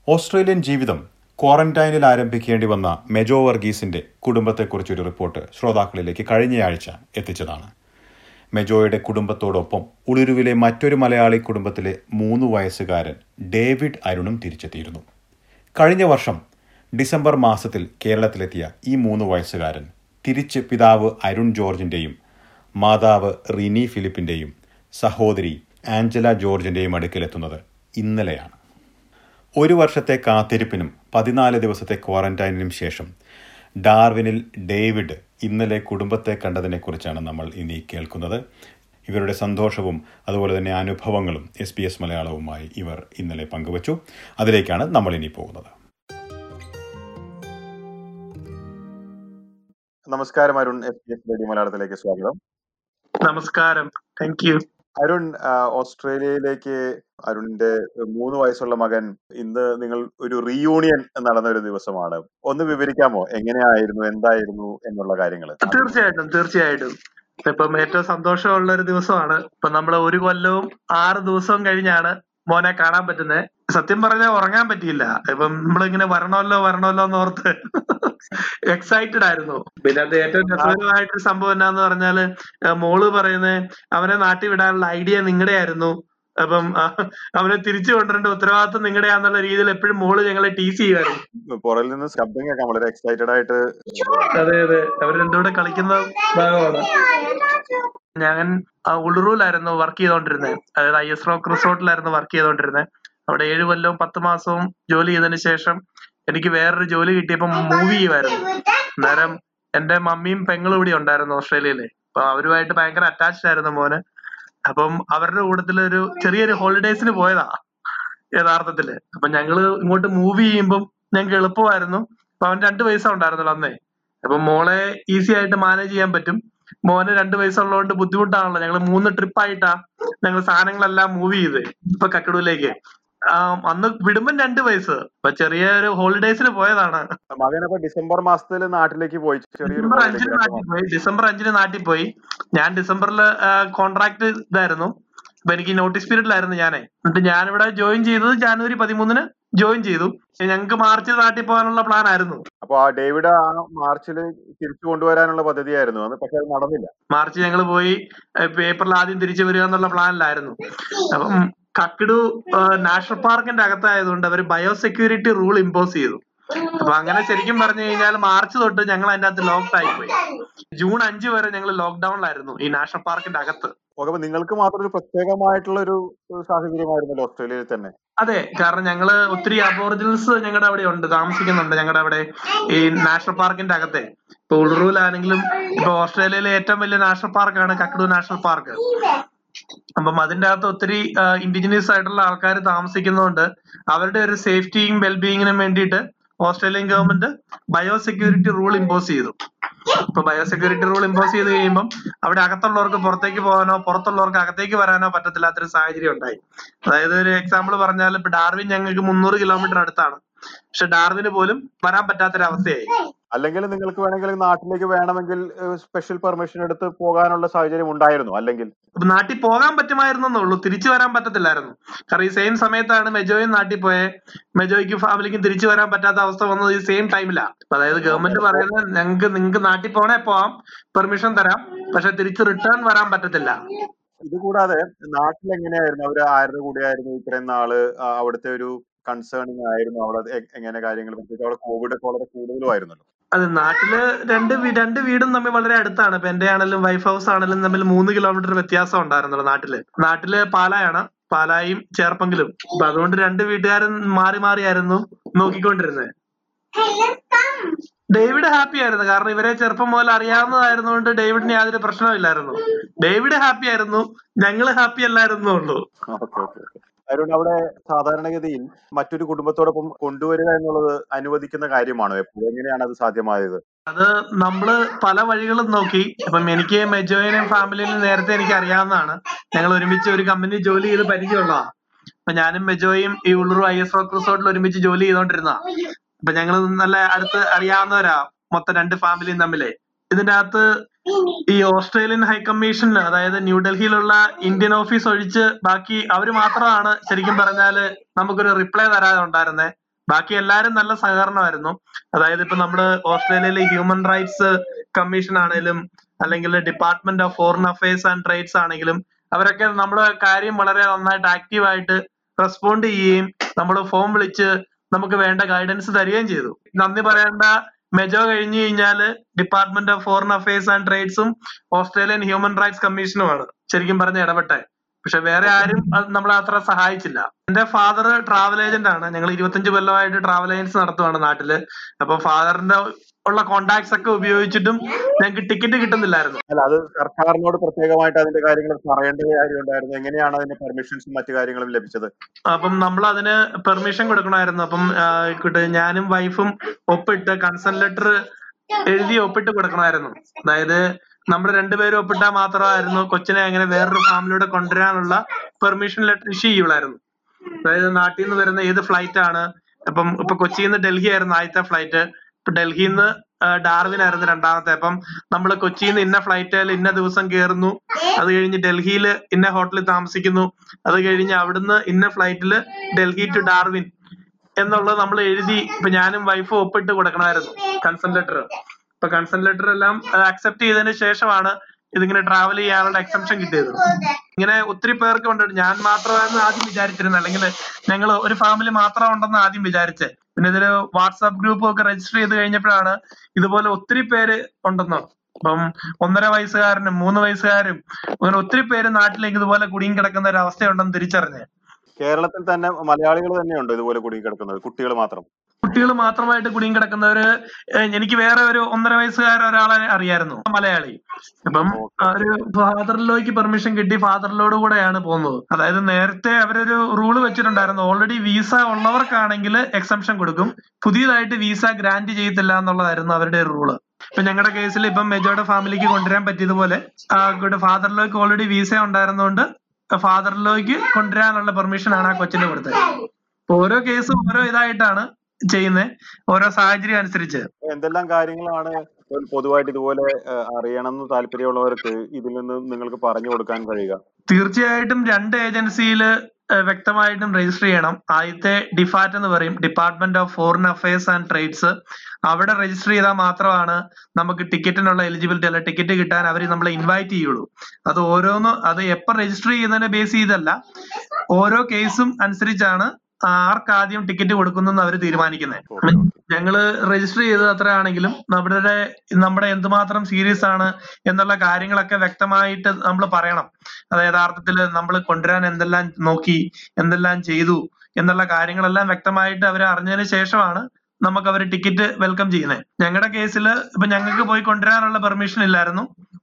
Australian ജീവിതം ക്വാറന്റൈനിൽ ആരംഭിക്കേണ്ടി വന്ന മെജോ വർഗീസിന്റെ കുടുംബത്തെക്കുറിച്ചൊരു റിപ്പോർട്ട് ശ്രോതാക്കളിലേക്ക് കഴിഞ്ഞയാഴ്ച എത്തിച്ചതാണ് മെജോയുടെ കുടുംബത്തോടൊപ്പം ഉളുരുവിലെ മറ്റൊരു മലയാളി കുടുംബത്തിലെ മൂന്ന് വയസ്സുകാരൻ ഡേവിഡ് അരുണും തിരിച്ചെത്തിയിരുന്നു കഴിഞ്ഞ വർഷം ഡിസംബർ മാസത്തിൽ കേരളത്തിലെത്തിയ ഈ മൂന്ന് വയസ്സുകാരൻ തിരിച്ച് പിതാവ് അരുൺ ജോർജിന്റെയും മാതാവ് റിനി ഫിലിപ്പിന്റെയും സഹോദരി ആഞ്ചല ജോർജിന്റെയും അടുക്കിലെത്തുന്നത് ഇന്നലെയാണ് ഒരു വർഷത്തെ കാത്തിരിപ്പിനും പതിനാല് ദിവസത്തെ ക്വാറന്റൈനിനും ശേഷം ഡാർവിനിൽ ഡേവിഡ് ഇന്നലെ കുടുംബത്തെ കണ്ടതിനെക്കുറിച്ചാണ് നമ്മൾ ഇനി കേൾക്കുന്നത് ഇവരുടെ സന്തോഷവും അതുപോലെ തന്നെ അനുഭവങ്ങളും എസ് ബി എസ് മലയാളവുമായി ഇവർ ഇന്നലെ പങ്കുവച്ചു അതിലേക്കാണ് നമ്മൾ ഇനി പോകുന്നത് നമസ്കാരം Arun S P S radio മലയാളത്തിലേക്ക് സ്വാഗതം നമസ്കാരം താങ്ക് യു അരുൺ ആ, ഓസ്ട്രേലിയയിലേക്ക് അരുണിന്റെ മൂന്ന് വയസ്സുള്ള മകൻ ഇന്ന് നിങ്ങൾ ഒരു റീയൂണിയൻ നടന്ന ഒരു ദിവസമാണ് ഒന്ന് വിവരിക്കാമോ എങ്ങനെയായിരുന്നു എന്തായിരുന്നു എന്നുള്ള കാര്യങ്ങൾ തീർച്ചയായിട്ടും തീർച്ചയായിട്ടും ഇപ്പം ഏറ്റവും സന്തോഷമുള്ള ഒരു ദിവസമാണ് ഇപ്പൊ നമ്മൾ ഒരു കൊല്ലവും ആറ് ദിവസവും കഴിഞ്ഞാണ് മോനെ കാണാൻ പറ്റുന്നത് സത്യം പറഞ്ഞാൽ ഉറങ്ങാൻ പറ്റിയില്ല ഇപ്പം നമ്മളിങ്ങനെ വരണമല്ലോ വരണമല്ലോ എന്ന് ഓർത്ത് എക്സൈറ്റഡ് ആയിരുന്നു പിന്നെ അത് ഏറ്റവും രസകരമായിട്ടൊരു സംഭവം എന്നാന്ന് പറഞ്ഞാല് ഏഹ് മോള് പറയുന്നത് അവനെ നാട്ടിൽ വിടാനുള്ള ഐഡിയ നിങ്ങളുടെ ആയിരുന്നു അപ്പം ആ, അവനെ തിരിച്ചു കൊണ്ടുവരേണ്ട ഉത്തരവാദിത്വം നിങ്ങളുടെയാന്നുള്ള രീതിയിൽ എപ്പോഴും മോള് ഞങ്ങളെ ടീസ് ചെയ്യുമായിരുന്നു പുറകിൽ നിന്ന് ശബ്ദം കേൾക്കാം വളരെ എക്സൈറ്റഡ് ആയിട്ട് അതെ അതെ അവർ രണ്ടുകൂടെ കളിക്കുന്ന ഭാഗമാണ് ഞാൻ ആ, ഉളുറൂലായിരുന്നു വർക്ക് ചെയ്തോണ്ടിരുന്നത് അതായത് ഐ എസ് റോക്ക് റിസോർട്ടിലായിരുന്നു വർക്ക് ചെയ്തോണ്ടിരുന്നത് അവിടെ ഏഴ് കൊല്ലവും പത്ത് മാസവും ജോലി ചെയ്തതിന് ശേഷം എനിക്ക് വേറൊരു ജോലി കിട്ടിയപ്പോ മൂവ് ചെയ്യുമായിരുന്നു അന്നേരം എന്റെ മമ്മിയും പെങ്ങളും ഇവിടെ ഉണ്ടായിരുന്നു ഓസ്ട്രേലിയയില് അപ്പൊ അവരുമായിട്ട് ഭയങ്കര അറ്റാച്ച്ഡ് ആയിരുന്നു മോന് അപ്പം അവരുടെ കൂട്ടത്തിൽ ഒരു ചെറിയൊരു ഹോളിഡേസിന് പോയതാ യഥാർത്ഥത്തില് അപ്പൊ ഞങ്ങള് ഇങ്ങോട്ട് മൂവ് ചെയ്യുമ്പം ഞങ്ങൾക്ക് എളുപ്പമായിരുന്നു അപ്പൊ അവൻ രണ്ട് വയസ്സാ ഉണ്ടായിരുന്നല്ലോ അന്നേ അപ്പൊ മോളെ ഈസി ആയിട്ട് മാനേജ് ചെയ്യാൻ പറ്റും മോന് രണ്ട് വയസ്സുള്ളതുകൊണ്ട് ബുദ്ധിമുട്ടാണല്ലോ ഞങ്ങൾ മൂന്ന് ട്രിപ്പ് ആയിട്ടാ ഞങ്ങൾ സാധനങ്ങളെല്ലാം മൂവ് ചെയ്ത് ഇപ്പൊ കക്കടൂലേക്ക് അന്ന് വിടുമ്പം രണ്ട് വയസ്സ് അപ്പൊ ചെറിയൊരു ഹോളിഡേസിന് പോയതാണ് മകൻ അപ്പൊ ഡിസംബർ മാസത്തിൽ നാട്ടിലേക്ക് പോയി ചെറിയൊരു ഡിസംബർ അഞ്ചിന് നാട്ടിൽ പോയി ഡിസംബർ അഞ്ചിന് നാട്ടിൽ പോയി ഞാൻ ഡിസംബറിൽ കോൺട്രാക്ട് ഇതായിരുന്നു അപ്പൊ എനിക്ക് നോട്ടീസ് പീരീഡിലായിരുന്നു ഞാനേ എന്നിട്ട് ഞാനിവിടെ ജോയിൻ ചെയ്തത് ജാനുവരി പതിമൂന്നിന് ജോയിൻ ചെയ്തു ഞങ്ങൾക്ക് മാർച്ചിൽ നാട്ടിൽ പോകാനുള്ള പ്ലാൻ ആയിരുന്നു അപ്പൊ ആ ഡേവിഡ് ആ മാർച്ചിൽ തിരിച്ചു കൊണ്ടുവരാനുള്ള പദ്ധതിയായിരുന്നു അത് പക്ഷെ അത് നടന്നില്ല മാർച്ച് ഞങ്ങൾ പോയി പേപ്പറിൽ ആദ്യം തിരിച്ചു വരിക എന്നുള്ള പ്ലാനിലായിരുന്നു അപ്പം കക്കിടു നാഷണൽ പാർക്കിന്റെ അകത്തായതുകൊണ്ട് അവർ ബയോസെക്യൂരിറ്റി റൂൾ ഇമ്പോസ് ചെയ്തു അപ്പൊ അങ്ങനെ ശരിക്കും പറഞ്ഞു കഴിഞ്ഞാൽ മാർച്ച് തൊട്ട് ഞങ്ങൾ അതിന്റെ അകത്ത് ലോക്ക്ഡ് ആയിപ്പോയി ജൂൺ അഞ്ച് വരെ ഞങ്ങൾ ലോക്ക്ഡൌണിലായിരുന്നു ഈ നാഷണൽ പാർക്കിന്റെ അകത്ത് ഓക്കെ അപ്പൊ നിങ്ങൾക്ക് മാത്രം ഒരു പ്രത്യേകമായിട്ടുള്ള ഒരു ഒരു സാഹചര്യമായിരുന്നല്ലോ ഓസ്ട്രേലിയയിൽ തന്നെ അതെ കാരണം ഞങ്ങള് ഒത്തിരി അബോറിജിനൽസ് ഞങ്ങളുടെ അവിടെ ഉണ്ട് താമസിക്കുന്നുണ്ട് ഞങ്ങളുടെ അവിടെ ഈ നാഷണൽ പാർക്കിന്റെ അകത്തെ ഇപ്പൊ ഉൾറൂലാണെങ്കിലും ഇപ്പൊ ഓസ്ട്രേലിയയിലെ ഏറ്റവും വലിയ നാഷണൽ പാർക്കാണ് കക്കഡു നാഷണൽ പാർക്ക് അപ്പം അതിന്റെ അകത്ത് ഒത്തിരി ഇൻഡിജിനിയസ് ആയിട്ടുള്ള ആൾക്കാർ താമസിക്കുന്നതുകൊണ്ട് അവരുടെ ഒരു സേഫ്റ്റിയും വെൽബീയിങ്ങിനും വേണ്ടിയിട്ട് Australian government biosecurity rule impose ചെയ്തു ഇപ്പൊ ബയോസെക്യൂരിറ്റി റൂൾ ഇമ്പോസ് ചെയ്ത് കഴിയുമ്പം അവിടെ അകത്തുള്ളവർക്ക് പുറത്തേക്ക് പോകാനോ പുറത്തുള്ളവർക്ക് അകത്തേക്ക് വരാനോ പറ്റത്തില്ലാത്തൊരു സാഹചര്യം ഉണ്ടായി അതായത് ഒരു എക്സാമ്പിൾ പറഞ്ഞാൽ ഇപ്പൊ ഡാർവിൻ ഞങ്ങൾക്ക് മുന്നൂറ് കിലോമീറ്റർ അടുത്താണ് പക്ഷെ ഡാർവിന് പോലും വരാൻ പറ്റാത്തൊരവസ്ഥയായി അല്ലെങ്കിൽ നിങ്ങൾക്ക് വേണമെങ്കിൽ നാട്ടിലേക്ക് വേണമെങ്കിൽ സ്പെഷ്യൽ പെർമിഷൻ എടുത്ത് പോകാനുള്ള സാഹചര്യം ഉണ്ടായിരുന്നു അല്ലെങ്കിൽ അപ്പൊ നാട്ടിൽ പോകാൻ പറ്റുമായിരുന്നുള്ളൂ തിരിച്ചു വരാൻ പറ്റത്തില്ലായിരുന്നു കാരണം ഈ സെയിം സമയത്താണ് മെജോയും നാട്ടിൽ പോയെ മെജോയ്ക്കും ഫാമിലിക്കും തിരിച്ചു വരാൻ പറ്റാത്ത അവസ്ഥ വന്നത് ഈ സെയിം ടൈമിലാണ് അതായത് ഗവൺമെന്റ് പറയുന്നത് ഞങ്ങൾക്ക് നിങ്ങൾക്ക് നാട്ടിൽ പോണേ പോവാം പെർമിഷൻ തരാം പക്ഷെ തിരിച്ച് റിട്ടേൺ വരാൻ പറ്റത്തില്ല ഇത് കൂടാതെ നാട്ടിൽ എങ്ങനെയായിരുന്നു അവർ ആരുടെ കൂടെയായിരുന്നു ഇത്രയും നാള് ആ, അവിടുത്തെ ഒരു കൺസേണിങ് ആയിരുന്നു അവിടെ എ- എങ്ങനെ കാര്യങ്ങൾ പ്രത്യേകിച്ച് അവിടെ കോവിഡ് ഒക്കെ വളരെ കൂടുതലുമായിരുന്നല്ലോ അത് നാട്ടില് രണ്ട് വീ- രണ്ട് വീടും തമ്മിൽ വളരെ അടുത്താണ് ഇപ്പൊ എന്റെ ആണെങ്കിലും വൈഫ് ഹൗസ് ആണെങ്കിലും തമ്മിൽ മൂന്ന് കിലോമീറ്റർ വ്യത്യാസം ഉണ്ടായിരുന്നുള്ളൂ നാട്ടില് നാട്ടില് പാലായാണ് പാലായും ചേർപ്പെങ്കിലും അപ്പൊ അതുകൊണ്ട് രണ്ട് വീട്ടുകാരും മാറി മാറിയായിരുന്നു നോക്കിക്കൊണ്ടിരുന്നത് ഡേവിഡ് ഹാപ്പി ആയിരുന്നു കാരണം ഇവരെ ചെറുപ്പം മുതൽ അറിയാവുന്നതായിരുന്നുകൊണ്ട് ഡേവിഡിന് യാതൊരു പ്രശ്നമില്ലായിരുന്നു ഡേവിഡ് ഹാപ്പി ആയിരുന്നു ഞങ്ങള് ഹാപ്പി അല്ലായിരുന്നു ഉള്ളൂ ഓക്കെ ഓക്കെ അരുൺ അവിടെ സാധാരണഗതിയിൽ മറ്റൊരു കുടുംബത്തോടൊപ്പം കൊണ്ടുവരിക എന്നുള്ളത് അനുവദിക്കുന്ന കാര്യമാണോ എപ്പോഴും എങ്ങനെയാണ് അത് സാധ്യമായത് അത് നമ്മള് പല വഴികളും നോക്കി ഇപ്പം എനിക്ക് മെജോയിനെയും ഫാമിലിയും നേരത്തെ എനിക്ക് അറിയാവുന്നതാണ് ഞങ്ങൾ ഒരുമിച്ച് ഒരു കമ്പനി ജോലി ചെയ്ത് പരിചയമുള്ളതാ അപ്പൊ ഞാനും മെജോയും ഈ ഉള്ളൂർ ഐ എസ് റോക്ക് റിസോർട്ടിൽ ഒരുമിച്ച് ജോലി ചെയ്തോണ്ടിരുന്ന അപ്പൊ ഞങ്ങൾ നല്ല അടുത്ത് അറിയാവുന്നവരാ മൊത്തം രണ്ട് ഫാമിലിയും തമ്മിലെ ഇതിന്റെ അകത്ത് ഈ ഓസ്ട്രേലിയൻ ഹൈക്കമ്മീഷൻ അതായത് ന്യൂഡൽഹിയിലുള്ള ഇന്ത്യൻ ഓഫീസ് ഒഴിച്ച് ബാക്കി അവര് മാത്രമാണ് ശരിക്കും പറഞ്ഞാല് നമുക്കൊരു റിപ്ലൈ തരാതെ ഉണ്ടായിരുന്നേ ബാക്കി എല്ലാരും നല്ല സഹകരണമായിരുന്നു അതായത് ഇപ്പൊ നമ്മള് ഓസ്ട്രേലിയയിലെ ഹ്യൂമൻ റൈറ്റ്സ് കമ്മീഷൻ ആണെങ്കിലും അല്ലെങ്കിൽ department of foreign affairs and trades ആണെങ്കിലും അവരൊക്കെ നമ്മുടെ കാര്യം വളരെ നന്നായിട്ട് ആക്റ്റീവായിട്ട് റെസ്പോണ്ട് ചെയ്യുകയും നമ്മൾ ഫോം വിളിച്ച് നമുക്ക് വേണ്ട ഗൈഡൻസ് തരികയും ചെയ്തു നന്ദി പറയേണ്ട മെജോ കഴിഞ്ഞു കഴിഞ്ഞാല് department of foreign affairs and ട്രേഡ്സും ഓസ്ട്രേലിയൻ ഹ്യൂമൻ റൈറ്റ്സ് കമ്മീഷനുമാണ് ശരിക്കും പറഞ്ഞ ഇടപെട്ടെ പക്ഷെ വേറെ ആരും അത് നമ്മളെ അത്ര സഹായിച്ചില്ല എന്റെ ഫാദർ ട്രാവൽ ഏജന്റ് ആണ് ഞങ്ങൾ ഇരുപത്തഞ്ച് കൊല്ലമായിട്ട് ട്രാവൽ ഏജൻസി നടത്തുവാണ് നാട്ടില് അപ്പൊ ഫാദറിന്റെ ഉള്ള കോണ്ടാക്ട്സ് ഒക്കെ ഉപയോഗിച്ചിട്ടും ഞങ്ങൾക്ക് ടിക്കറ്റ് കിട്ടുന്നില്ലായിരുന്നു അല്ല അത് സർക്കാരിനോട് പ്രത്യേകമായിട്ട് അതിന്റെ കാര്യങ്ങൾ പറയേണ്ട കാര്യമുണ്ടായിരുന്നു എങ്ങനെയാണ് അതിന്റെ പെർമിഷൻസും മറ്റു കാര്യങ്ങളും ലഭിച്ചത് അപ്പം നമ്മൾ അതിന് പെർമിഷൻ കൊടുക്കണമായിരുന്നു അപ്പം ആ, ആയിക്കോട്ടെ ഞാനും വൈഫും ഒപ്പിട്ട് കൺസെന്റ് ലെറ്റർ എഴുതി ഒപ്പിട്ട് കൊടുക്കണമായിരുന്നു അതായത് നമ്മൾ രണ്ടുപേരും ഒപ്പിട്ടാൽ മാത്രമായിരുന്നു കൊച്ചിനെ അങ്ങനെ വേറൊരു ഫാമിലിയോടെ കൊണ്ടുവരാനുള്ള പെർമിഷൻ ലെറ്റർ ഇഷ്യൂ ചെയ്യുള്ളായിരുന്നു അതായത് നാട്ടിൽ നിന്ന് വരുന്ന ഏത് ഫ്ലൈറ്റ് ആണ് അപ്പം ഇപ്പൊ കൊച്ചിയിൽ നിന്ന് ഡൽഹി ആയിരുന്നു ആദ്യത്തെ ഫ്ലൈറ്റ് ഇപ്പൊ ഡൽഹിയിൽ നിന്ന് ഡാർവിൻ ആയിരുന്നു രണ്ടാമത്തെ അപ്പം നമ്മൾ കൊച്ചിയിൽ നിന്ന് ഇന്ന ഫ്ലൈറ്റിൽ ഇന്ന ദിവസം കയറുന്നു അത് കഴിഞ്ഞ് ഡൽഹിയിൽ ഇന്ന ഹോട്ടലിൽ താമസിക്കുന്നു അത് കഴിഞ്ഞ് അവിടുന്ന് ഇന്ന ഫ്ലൈറ്റിൽ ഡൽഹി ടു ഡാർവിൻ എന്നുള്ളത് നമ്മൾ എഴുതി ഇപ്പൊ ഞാനും വൈഫും ഒപ്പിട്ട് കൊടുക്കണമായിരുന്നു കൺസെന്റ് ലെറ്റർ ഇപ്പൊ കൺസെന്റ് ലെറ്റർ എല്ലാം അക്സെപ്റ്റ് ചെയ്തതിന് ശേഷമാണ് ഇതിങ്ങനെ ട്രാവൽ ചെയ്യാനുള്ള എക്സംഷൻ കിട്ടിയത് ഇങ്ങനെ ഒത്തിരി പേർക്ക് ഉണ്ട് ഞാൻ മാത്രമായിരുന്നു ആദ്യം വിചാരിച്ചിരുന്നത് അല്ലെങ്കിൽ ഞങ്ങൾ ഒരു ഫാമിലി മാത്രം ഉണ്ടെന്ന് ആദ്യം വിചാരിച്ചത് പിന്നെ ഇതില് വാട്സാപ്പ് ഗ്രൂപ്പ് ഒക്കെ രജിസ്റ്റർ ചെയ്ത് കഴിഞ്ഞപ്പോഴാണ് ഇതുപോലെ ഒത്തിരി പേര് ഉണ്ടെന്ന് അപ്പം ഒന്നര വയസ്സുകാരനും മൂന്ന് വയസ്സുകാരും അങ്ങനെ ഒത്തിരി പേര് നാട്ടിലേക്ക് ഇതുപോലെ കുടുങ്ങി കിടക്കുന്ന ഒരു അവസ്ഥയുണ്ടെന്ന് തിരിച്ചറിഞ്ഞ് കേരളത്തിൽ തന്നെ മലയാളികൾ തന്നെയുണ്ട് ഇതുപോലെ കുടുങ്ങി കിടക്കുന്നത് കുട്ടികൾ മാത്രം കുട്ടികൾ മാത്രമായിട്ട് കുടുങ്ങി കിടക്കുന്നവര് ഏഹ് എനിക്ക് വേറെ ഒരു ഒന്നര വയസ്സുകാരൻ ഒരാളെ അറിയായിരുന്നു മലയാളി അപ്പം ആ ഒരു ഫാദറിലോക്ക് പെർമിഷൻ കിട്ടി ഫാദറിലോട് കൂടെയാണ് പോകുന്നത് അതായത് നേരത്തെ അവരൊരു റൂള് വെച്ചിട്ടുണ്ടായിരുന്നു ഓൾറെഡി വീസ ഉള്ളവർക്കാണെങ്കിൽ എക്സംഷൻ കൊടുക്കും പുതിയതായിട്ട് വീസ ഗ്രാന്റ് ചെയ്യത്തില്ല എന്നുള്ളതായിരുന്നു അവരുടെ ഒരു റൂള് ഇപ്പൊ ഞങ്ങളുടെ കേസിൽ ഇപ്പം മെജോയുടെ ഫാമിലിക്ക് കൊണ്ടുവരാൻ പറ്റിയതുപോലെ ഫാദറിലേക്ക് ഓൾറെഡി വീസ ഉണ്ടായിരുന്നതുകൊണ്ട് ഫാദറിലേക്ക് കൊണ്ടുവരാനുള്ള പെർമിഷൻ ആണ് ആ കൊച്ചിന് കൊടുത്തത് അപ്പൊ ഓരോ കേസും ഓരോ ഇതായിട്ടാണ് ചെയ്യുന്നത് ഓരോ സാഹചര്യം അനുസരിച്ച് എന്തെല്ലാം കാര്യങ്ങളാണ് ഒരു പൊതുവായിട്ട് ഇതുപോലെ ഏഹ്, അറിയണം എന്ന് താല്പര്യമുള്ളവർക്ക് ഇതിൽ നിന്ന് നിങ്ങൾക്ക് പറഞ്ഞു കൊടുക്കാൻ കഴിയുക തീർച്ചയായിട്ടും രണ്ട് ഏജൻസിയിൽ വ്യക്തമായിട്ടും രജിസ്റ്റർ ചെയ്യണം ആദ്യത്തെ ഡിഫാറ്റ് എന്ന് പറയും department of foreign affairs and trades അവിടെ രജിസ്റ്റർ ചെയ്താൽ മാത്രമാണ് നമുക്ക് ടിക്കറ്റിനുള്ള എലിജിബിലിറ്റി അല്ല ടിക്കറ്റ് കിട്ടാൻ അവർ നമ്മളെ ഇൻവൈറ്റ് ചെയ്യുള്ളൂ അത് ഓരോന്ന് അത് എപ്പോൾ രജിസ്റ്റർ ചെയ്യുന്നതിനെ ബേസ് ചെയ്തല്ല ഓരോ കേസും അനുസരിച്ചാണ് ആർക്ക് ആദ്യം ടിക്കറ്റ് കൊടുക്കുന്നു അവർ തീരുമാനിക്കുന്നത് ഞങ്ങള് രജിസ്റ്റർ ചെയ്തത് അത്രയാണെങ്കിലും നമ്മുടെ നമ്മുടെ എന്തുമാത്രം സീരിയസ് ആണ് എന്നുള്ള കാര്യങ്ങളൊക്കെ വ്യക്തമായിട്ട് നമ്മൾ പറയണം അത് യഥാർത്ഥത്തിൽ നമ്മൾ കൊണ്ടുവരാൻ എന്തെല്ലാം നോക്കി എന്തെല്ലാം ചെയ്തു എന്നുള്ള കാര്യങ്ങളെല്ലാം വ്യക്തമായിട്ട് അവർ അറിഞ്ഞതിന് ശേഷമാണ് നമുക്ക് അവർ ടിക്കറ്റ് വെൽക്കം ചെയ്യുന്നത് ഞങ്ങളുടെ കേസിൽ ഇപ്പൊ ഞങ്ങൾക്ക് പോയി കൊണ്ടുവരാനുള്ള പെർമിഷൻ ഇല്ലായിരുന്നു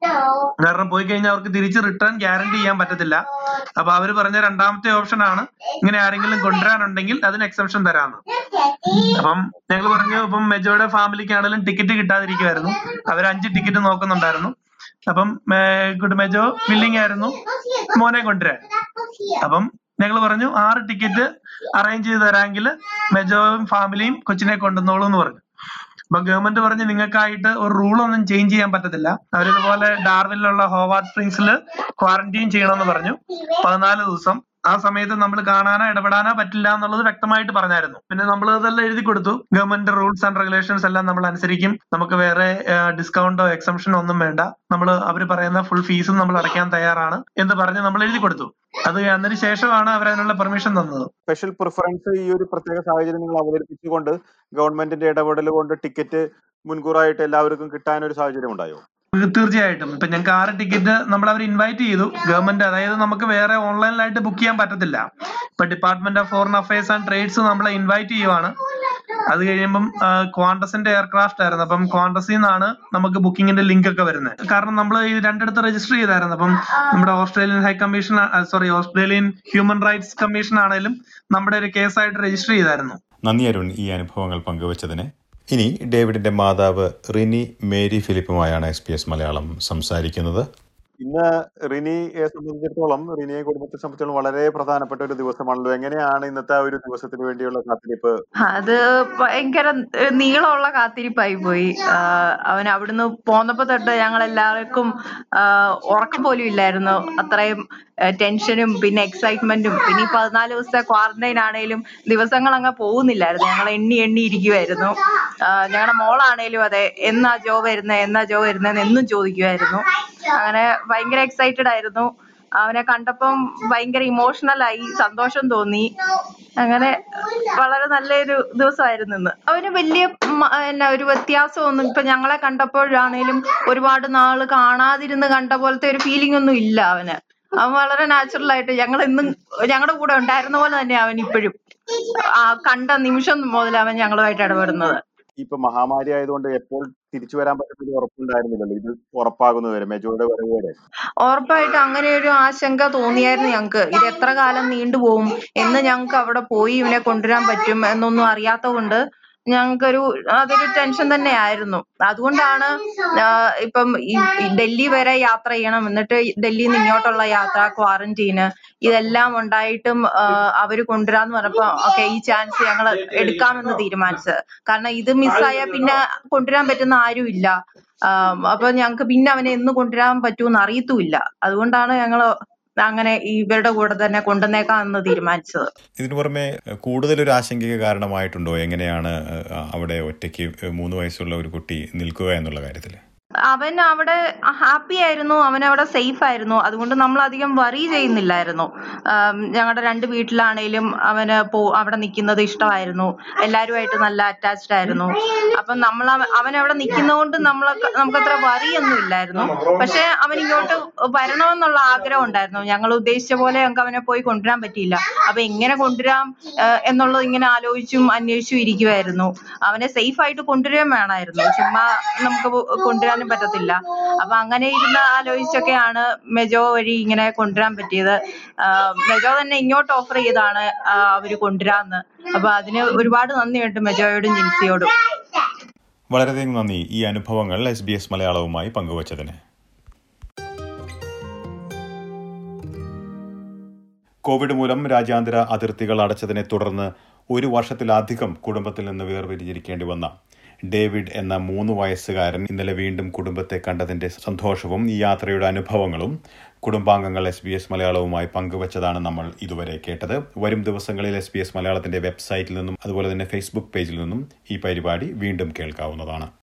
കാരണം പോയി കഴിഞ്ഞാൽ അവർക്ക് തിരിച്ച് റിട്ടേൺ ഗ്യാരണ്ടി ചെയ്യാൻ പറ്റത്തില്ല അപ്പൊ അവര് പറഞ്ഞ രണ്ടാമത്തെ ഓപ്ഷൻ ആണ് ഇങ്ങനെ ആരെങ്കിലും കൊണ്ടുവരാനുണ്ടെങ്കിൽ അതിന് എക്സെപ്ഷൻ തരാന്ന് അപ്പം ഞങ്ങൾ പറഞ്ഞു ഇപ്പം മെജോയുടെ ഫാമിലിക്കാണെങ്കിലും ടിക്കറ്റ് കിട്ടാതിരിക്കുമായിരുന്നു അവർ അഞ്ച് ടിക്കറ്റ് നോക്കുന്നുണ്ടായിരുന്നു അപ്പം ഗുഡ് മെജോ വില്ലിംഗ് ആയിരുന്നു മോനെ കൊണ്ടുവരാൻ അപ്പം ഞങ്ങൾ പറഞ്ഞു ആറ് ടിക്കറ്റ് അറേഞ്ച് ചെയ്ത് തരാമെങ്കിൽ മെജോയും ഫാമിലിയും കൊച്ചിനെ കൊണ്ടുവന്നോളൂ എന്ന് പറഞ്ഞു അപ്പൊ ഗവൺമെന്റ് പറഞ്ഞു നിങ്ങൾക്കായിട്ട് ഒരു റൂൾ ഒന്നും ചേഞ്ച് ചെയ്യാൻ പറ്റത്തില്ല അവരിതുപോലെ ഡാർവിലുള്ള ഹോവാർഡ് സ്പ്രിങ്സിൽ ക്വാറന്റൈൻ ചെയ്യണമെന്ന് പറഞ്ഞു പതിനാല് ദിവസം ആ സമയത്ത് നമ്മൾ കാണാനോ ഇടപെടാനോ പറ്റില്ല എന്നുള്ളത് വ്യക്തമായിട്ട് പറഞ്ഞായിരുന്നു പിന്നെ നമ്മൾ അതെല്ലാം എഴുതി കൊടുത്തു ഗവൺമെന്റ് റൂൾസ് ആൻഡ് റെഗുലേഷൻസ് എല്ലാം നമ്മൾ അനുസരിക്കും നമുക്ക് വേറെ ഡിസ്കൗണ്ടോ എക്സംഷനോ ഒന്നും വേണ്ട നമ്മൾ അവർ പറയുന്ന ഫുൾ ഫീസും നമ്മൾ അടയ്ക്കാൻ തയ്യാറാണ് എന്ന് പറഞ്ഞ് നമ്മൾ എഴുതി കൊടുത്തു അത് അതിന് ശേഷമാണ് അവർ അതിനുള്ള പെർമിഷൻ തന്നത് സ്പെഷ്യൽ പ്രിഫറൻസ് ഈ ഒരു പ്രത്യേക സാഹചര്യം നിങ്ങൾ അവതരിപ്പിച്ചുകൊണ്ട് ഗവൺമെന്റിന്റെ ഇടപെടൽ കൊണ്ട് ടിക്കറ്റ് മുൻകൂറായിട്ട് എല്ലാവർക്കും കിട്ടാൻ ഒരു സാഹചര്യം ഉണ്ടായോ തീർച്ചയായിട്ടും ഇപ്പൊ ഞങ്ങൾക്ക് ആറ് ടിക്കറ്റ് നമ്മൾ അവർ ഇൻവൈറ്റ് ചെയ്തു ഗവൺമെന്റ് അതായത് നമുക്ക് വേറെ ഓൺലൈനിലായിട്ട് ബുക്ക് ചെയ്യാൻ പറ്റത്തില്ല ഇപ്പൊ department of foreign affairs and trades നമ്മളെ ഇൻവൈറ്റ് ചെയ്യുവാണ് അത് കഴിയുമ്പം ക്വാണ്ടസിന്റെ എയർക്രാഫ്റ്റ് ആയിരുന്നു അപ്പം ക്വാണ്ടസിൽ നിന്നാണ് നമുക്ക് ബുക്കിങ്ങിന്റെ ലിങ്ക് ഒക്കെ വരുന്നത് കാരണം നമ്മൾ ഈ രണ്ടിടത്ത് രജിസ്റ്റർ ചെയ്തായിരുന്നു അപ്പം നമ്മുടെ Australian high commission sorry Australian human rights commission ആണെങ്കിലും നമ്മുടെ ഒരു കേസായിട്ട് രജിസ്റ്റർ ചെയ്തായിരുന്നു നന്ദി അരുൺ ഈ അനുഭവങ്ങൾ പങ്കുവച്ചതിന് ഇനി ഡേവിഡിന്റെ മാതാവ് റിനി മേരി ഫിലിപ്പുമായാണ് എസ് പി എസ് മലയാളം സംസാരിക്കുന്നത് ഇന്ന് റിനിയെ സംബന്ധിച്ചിടത്തോളം റിനിയെ കുടുംബത്തെ സംബന്ധിച്ചിടത്തോളം വളരെ പ്രധാനപ്പെട്ട ഒരു ദിവസമാണല്ലോ എങ്ങനെയാണ് ഇന്നത്തെ ആ ഒരു ദിവസത്തിന് വേണ്ടിയുള്ള കാത്തിരിപ്പ് അത് ഭയങ്കര ഏഹ് നീളമുള്ള കാത്തിരിപ്പായി പോയി ആഹ് അവൻ അവിടുന്ന് പോന്നപ്പോ തൊട്ട് ഞങ്ങൾ എല്ലാവർക്കും ആഹ് ഉറക്കം പോലും ഇല്ലായിരുന്നു അത്രയും ഏഹ് ടെൻഷനും പിന്നെ എക്സൈറ്റ്മെന്റും പിന്നെ ഈ പതിനാല് ദിവസത്തെ ക്വാറന്റൈൻ ആണേലും ദിവസങ്ങൾ അങ്ങ് പോകുന്നില്ലായിരുന്നു ഞങ്ങൾ എണ്ണി എണ്ണി ഇരിക്കുമായിരുന്നു ഞങ്ങളുടെ മോളാണേലും അതെ എന്നാ ജോ വരുന്നേ എന്നാ ജോ വരുന്നേന്ന് എന്നും ചോദിക്കുമായിരുന്നു അങ്ങനെ ഭയങ്കര എക്സൈറ്റഡ് ആയിരുന്നു അവനെ കണ്ടപ്പം ഭയങ്കര ഇമോഷണൽ ആയി സന്തോഷം തോന്നി അങ്ങനെ വളരെ നല്ലൊരു ദിവസമായിരുന്നു ഇന്ന് അവന് വലിയ മ- എന്നാ ഒരു വ്യത്യാസമൊന്നും ഇപ്പൊ ഞങ്ങളെ കണ്ടപ്പോഴാണേലും ഒരുപാട് നാള് കാണാതിരുന്ന് കണ്ട പോലത്തെ ഒരു ഫീലിംഗ് ഒന്നും ഇല്ല അവന് അവൻ വളരെ നാച്ചുറൽ ആയിട്ട് ഞങ്ങൾ എന്നും ഞങ്ങളുടെ കൂടെ ഉണ്ടായിരുന്ന പോലെ തന്നെ അവൻ ഇപ്പോഴും ആ കണ്ട നിമിഷം മുതൽ അവൻ ഞങ്ങളുമായിട്ട് ഇടപെടുന്നത് ഇപ്പൊ മഹാമാരി ആയതുകൊണ്ട് എപ്പോൾ തിരിച്ചു വരാൻ പറ്റുന്ന ഉറപ്പുണ്ടായിരുന്നില്ലല്ലോ ഇത് ഉറപ്പാകുന്നത് വരെ മെജോയുടെ വരവ് വരെ ഉറപ്പായിട്ടും അങ്ങനെ ഒരു ആശങ്ക തോന്നിയായിരുന്നു ഞങ്ങക്ക് ഇത് എത്ര കാലം നീണ്ടുപോകും എന്ന് ഞങ്ങക്ക് അവിടെ പോയി ഇവനെ കൊണ്ടുവരാൻ പറ്റും എന്നൊന്നും അറിയാത്ത കൊണ്ട് ഞങ്ങൾക്കൊരു അതൊരു ടെൻഷൻ തന്നെയായിരുന്നു അതുകൊണ്ടാണ് ആഹ് ഇപ്പം ഈ ഈ ഡൽഹി വരെ യാത്ര ചെയ്യണം എന്നിട്ട് ഡൽഹിയിൽ നിന്ന് ഇങ്ങോട്ടുള്ള യാത്ര ക്വാറന്റീന് ഇതെല്ലാം ഉണ്ടായിട്ടും ആഹ് അവര് കൊണ്ടുവരാന്ന് പറഞ്ഞപ്പോ ഓക്കെ ഈ ചാൻസ് ഞങ്ങൾ എടുക്കാമെന്ന് തീരുമാനിച്ചത് കാരണം ഇത് മിസ്സായാൽ പിന്നെ കൊണ്ടുവരാൻ പറ്റുന്ന ആരും ഇല്ല ആം, അപ്പൊ ഞങ്ങക്ക് പിന്നെ അവനെ എന്ന് കൊണ്ടുവരാൻ പറ്റുമെന്ന് അറിയത്തുമില്ല അതുകൊണ്ടാണ് ഞങ്ങള് അങ്ങനെ ഇവരുടെ കൂടെ തന്നെ കൊണ്ടുവന്നേക്കാം എന്ന് തീരുമാനിച്ചത് ഇതിനു പുറമെ കൂടുതലൊരു ആശങ്കയ്ക്ക് കാരണമായിട്ടുണ്ടോ എങ്ങനെയാണ് ഏഹ്, അവിടെ ഒറ്റയ്ക്ക് മൂന്ന് വയസ്സുള്ള ഒരു കുട്ടി നിൽക്കുക എന്നുള്ള കാര്യത്തിൽ അവൻ അവിടെ ഹാപ്പി ആയിരുന്നു അവൻ അവിടെ സേഫ് ആയിരുന്നു അതുകൊണ്ട് നമ്മൾ അധികം വറി ചെയ്യുന്നില്ലായിരുന്നു ഞങ്ങളുടെ രണ്ട് വീട്ടിലാണേലും അവന് പോ അവിടെ നിൽക്കുന്നത് ഇഷ്ടമായിരുന്നു എല്ലാവരുമായിട്ട് നല്ല അറ്റാച്ച്ഡ് ആയിരുന്നു അപ്പം നമ്മൾ അവൻ അവിടെ നിൽക്കുന്നതുകൊണ്ട് നമ്മൾ നമുക്ക് അത്ര വറിയൊന്നും ഇല്ലായിരുന്നു പക്ഷെ അവൻ ഇങ്ങോട്ട് വരണമെന്നുള്ള ആഗ്രഹം ഉണ്ടായിരുന്നു ഞങ്ങൾ ഉദ്ദേശിച്ച പോലെ ഞങ്ങൾക്ക് അവനെ പോയി കൊണ്ടുവരാൻ പറ്റിയില്ല അപ്പൊ എങ്ങനെ കൊണ്ടുവരാം ഏഹ് എന്നുള്ളത് ഇങ്ങനെ ആലോചിച്ചും അന്വേഷിച്ചും ഇരിക്കുമായിരുന്നു അവനെ സേഫ് ആയിട്ട് കൊണ്ടുവരികയും വേണമായിരുന്നു ചുമ്മാ നമുക്ക് പോ- കൊണ്ടുവരാനും പറ്റത്തില്ല അപ്പൊ അങ്ങനെ ഇരുന്ന് ആലോചിച്ചൊക്കെയാണ് മെജോ വഴി ഇങ്ങനെ കൊണ്ടുവരാൻ പറ്റിയത് ആഹ് മെജോ തന്നെ ഇങ്ങോട്ട് ഓഫർ ചെയ്താണ് ആഹ് അവര് കൊണ്ടുവരാന്ന് അപ്പൊ അതിന് ഒരുപാട് നന്ദിയുണ്ട് മെജോയോടും ജിൻസിയോടും വളരെയധികം നന്ദി ഈ അനുഭവങ്ങൾ എസ് ബി എസ് മലയാളവുമായി പങ്കുവച്ചതിന് കോവിഡ് മൂലം രാജ്യാന്തര അതിർത്തികൾ അടച്ചതിനെ തുടർന്ന് ഒരു വർഷത്തിലധികം കുടുംബത്തിൽ നിന്ന് വേർപിരിഞ്ഞിരിക്കേണ്ടി വന്ന ഡേവിഡ് എന്ന മൂന്ന് വയസ്സുകാരൻ ഇന്നലെ വീണ്ടും കുടുംബത്തെ കണ്ടതിന്റെ സന്തോഷവും ഈ യാത്രയുടെ അനുഭവങ്ങളും കുടുംബാംഗങ്ങൾ എസ് ബി എസ് മലയാളവുമായി പങ്കുവച്ചതാണ് നമ്മൾ ഇതുവരെ കേട്ടത് വരും ദിവസങ്ങളിൽ എസ് ബി എസ് മലയാളത്തിന്റെ വെബ്സൈറ്റിൽ നിന്നും അതുപോലെ തന്നെ ഫേസ്ബുക്ക് പേജിൽ നിന്നും ഈ പരിപാടി വീണ്ടും കേൾക്കാവുന്നതാണ്